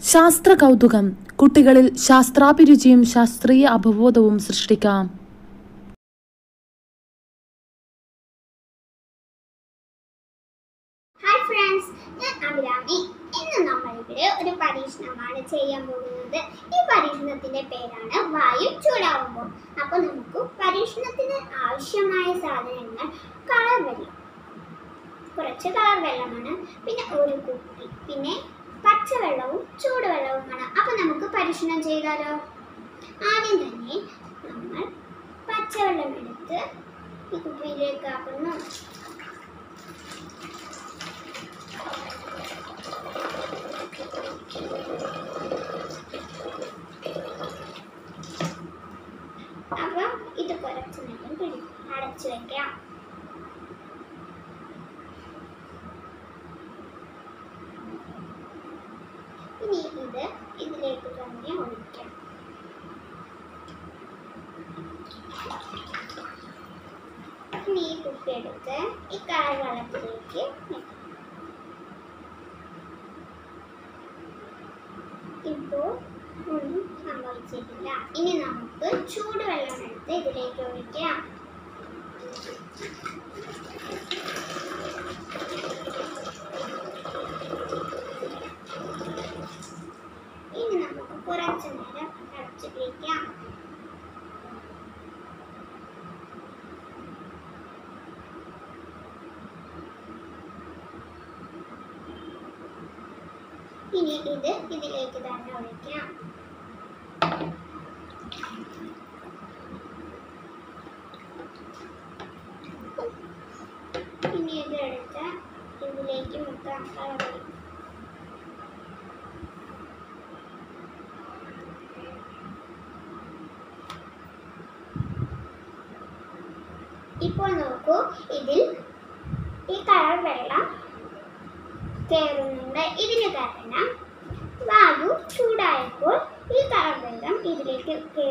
ശാസ്ത്ര കൗതുകം കുട്ടികളിൽ ശാസ്ത്രാഭിരുചിയും ശാസ്ത്രീയ അവബോധവും സൃഷ്ടിക്കാം ഹായ് ഫ്രണ്ട്സ് ഞാൻ അഭിരാമി ഇന്ന് നമ്മൾ ഇവിടെ ഒരു പരീക്ഷണമാണ് ചെയ്യാൻ പോകുന്നത് ഈ പരീക്ഷണത്തിന്റെ പേരാണ് വായു ചൂടാവുമ്പോൾ അപ്പോൾ നമുക്ക് പരീക്ഷണത്തിന് ആവശ്യമായ സാധനങ്ങൾ കളർ വെള്ളം കുറച്ച് കളർ വെള്ളമാണ് പിന്നെ ഒരു കുപ്പി പിന്നെ പച്ചവെള്ളവും ചൂടുവെള്ളവുമാണ് അപ്പോൾ നമുക്ക് പരീക്ഷണം ചെയ്താലോ ആദ്യം തന്നെ നമ്മൾ പച്ചവെള്ളം എടുത്ത് ഈ കുപ്പിയിലേക്ക് ആക്കുന്നു അപ്പം ഇത് കുറച്ച് നേരം പിടി അടച്ചു വെക്കാം ഇനി ഇത് ഇതിലേക്ക് തന്നെ ഒഴിക്കാം ഇനി ഈ കുപ്പി എടുത്ത് ഈ കളർ വെള്ളത്തിലേക്ക് വെക്കാം. ഇപ്പോൾ ഒന്നും സംഭവിച്ചിട്ടില്ല ഇനി നമുക്ക് ചൂടുവെള്ളം എടുത്ത് ഇതിലേക്ക് ഒഴിക്കാം ഇനി നമുക്ക് കുറച്ചു നേരം അടച്ചു വയ്ക്കാം ഇനി ഇത് ഇതിലേക്ക് തന്നെ ഒഴിക്കാം ഇനി ഇത് എടുത്ത് ഇതിലേക്ക് മുക്കാൻ കളറി ഇപ്പോൾ നോക്കൂ ഇതിൽ ഈ കളർ വെള്ളം കയറുന്നുണ്ട് ഇതിന് കാരണം വായു ചൂടായപ്പോൾ ഈ കളർ വെള്ളം ഇതിലേക്ക്